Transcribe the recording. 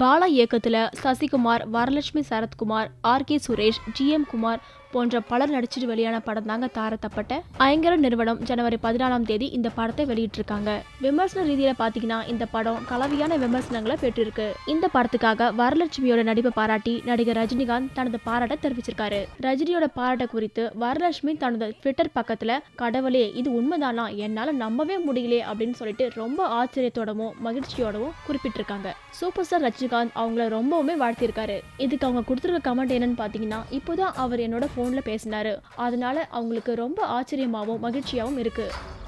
பாலா இயக்கத்துல Sasikumar Varalakshmi Sarathkumar R K Suresh G M Kumar போன்ற பலர் நடிச்சிட்டு வெளியான படம் தாங்க தாரத்தப்பட்ட ஐங்கர நிறுவனம் ஜனவரி பதினாலாம் தேதி இந்த படத்தை வெளியிட்டிருக்காங்க விமர்சன ரீதியில பாத்தீங்கன்னா இந்த படம் கலவையான விமர்சனங்களை பெற்றிருக்கு இந்த படத்துக்காக வரலட்சுமியோட நடிப்பை பாராட்டி நடிகர் ரஜினிகாந்த் தனது பாராட்டை தெரிவிச்சிருக்காரு ரஜினியோட பாராட்ட குறித்து வரலட்சுமி தனது ட்விட்டர் பக்கத்துல கடவுளே இது உண்மைதானா என்னால நம்பவே முடியலையே அப்படின்னு சொல்லிட்டு ரொம்ப ஆச்சரியத்தோடவும் மகிழ்ச்சியோடவும் குறிப்பிட்டிருக்காங்க சூப்பர் ஸ்டார் ரஜினிகாந்த் அவங்கள ரொம்பவுமே வாழ்த்திருக்காரு இதுக்கு அவங்க கொடுத்துருக்க கமெண்ட் என்னன்னு பாத்தீங்கன்னா இப்போதான் அவர் என்னோட ஃபோன்ல பேசினாரு அதனால அவங்களுக்கு ரொம்ப ஆச்சரியமாவும் மகிழ்ச்சியாவும் இருக்கு